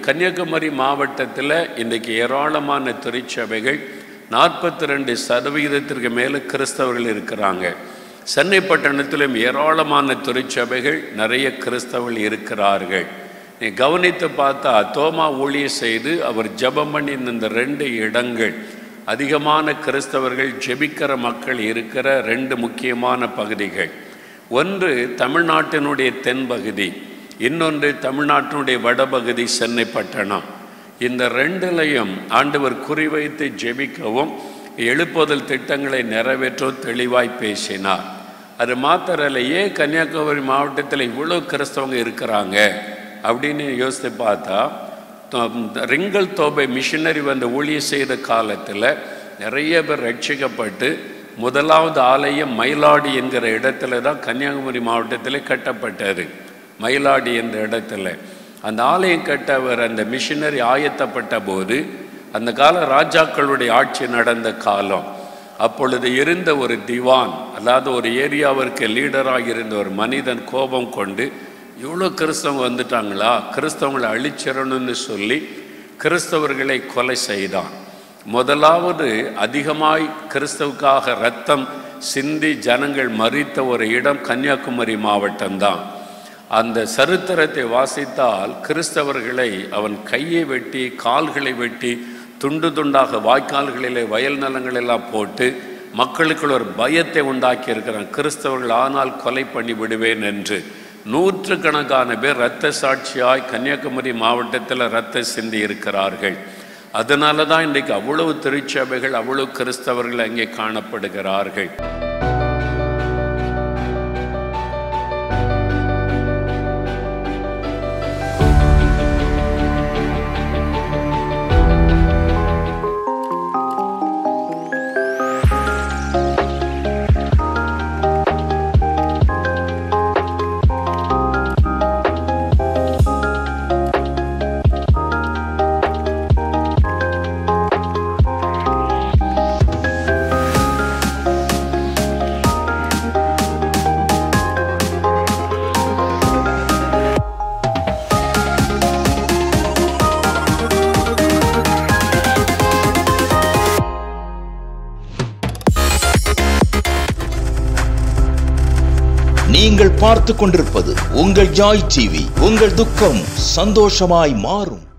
கன்னியாகுமரி மாவட்டத்தில் இன்றைக்கு ஏராளமான திருச்சபைகள் நாற்பத்தி ரெண்டு சதவிகிதத்திற்கு மேலே கிறிஸ்தவர்கள் இருக்கிறாங்க சென்னை பட்டணத்திலும் ஏராளமான திருச்சபைகள் நிறைய கிறிஸ்தவர்கள் இருக்கிறார்கள் நீ கவனித்து பார்த்தா தோமா ஊழிய செய்து அவர் ஜெபம் பண்ணின இந்த ரெண்டு இடங்கள் அதிகமான கிறிஸ்தவர்கள் ஜெபிக்கிற மக்கள் இருக்கிற ரெண்டு முக்கியமான பகுதிகள் ஒன்று தமிழ்நாட்டினுடைய தென்பகுதி இன்னொன்று தமிழ்நாட்டினுடைய வடபகுதி சென்னை பட்டணம் இந்த ரெண்டுலையும் ஆண்டவர் குறிவைத்து ஜெபிக்கவும் எழுப்புதல் திட்டங்களை நிறைவேற்றவும் தெளிவாய் பேசினார் அது மாத்திரல்ல ஏன் கன்னியாகுமரி மாவட்டத்தில் இவ்வளோ கிறிஸ்தவங்க இருக்கிறாங்க அப்படின்னு யோசித்து பார்த்தா தோ- ரிங்கல் தோபை மிஷினரி வந்து ஊழியம் செய்த காலத்தில் நிறைய பேர் ரட்சிக்கப்பட்டு முதலாவது ஆலயம் மயிலாடி என்கிற இடத்துல தான் கன்னியாகுமரி மாவட்டத்தில் கட்டப்பட்டது மயிலாடி என்ற இடத்துல அந்த ஆலயம் கட்ட அவர் அந்த மிஷினரி ஆயத்தப்பட்ட போது அந்த கால ராஜாக்களுடைய ஆட்சி நடந்த காலம் அப்பொழுது இருந்த ஒரு திவான் அதாவது ஒரு ஏரியாவிற்கு லீடராக இருந்த ஒரு மனிதன் கோபம் கொண்டு இவ்வளோ கிறிஸ்தவங்க வந்துட்டாங்களா கிறிஸ்தவங்களை அழிச்சிடணும்னு சொல்லி கிறிஸ்தவர்களை கொலை செய்தான் முதலாவது அதிகமாய் கிறிஸ்தவுக்காக ரத்தம் சிந்தி ஜனங்கள் மறித்த ஒரு இடம் கன்னியாகுமரி மாவட்டம்தான் அந்த சரித்திரத்தை வாசித்தால் கிறிஸ்தவர்களை அவன் கையை வெட்டி கால்களை வெட்டி துண்டு துண்டாக வாய்க்கால்களிலே வயல் நிலங்களெல்லாம் போட்டு மக்களுக்குள் ஒரு பயத்தை உண்டாக்கி இருக்கிறான் கிறிஸ்தவர்கள் ஆனால் கொலை பண்ணி விடுவேன் என்று நூற்றுக்கணக்கான பேர் இரத்த சாட்சியாய் கன்னியாகுமரி மாவட்டத்தில் இரத்த சிந்தி இருக்கிறார்கள் அதனால தான் இன்றைக்கு அவ்வளவு திருச்சபைகள் அவ்வளவு கிறிஸ்தவர்கள் அங்கே காணப்படுகிறார்கள் நீங்கள் பார்த்துக் கொண்டிருப்பது உங்கள் ஜாய் டிவி உங்கள் துக்கம் சந்தோஷமாய் மாறும்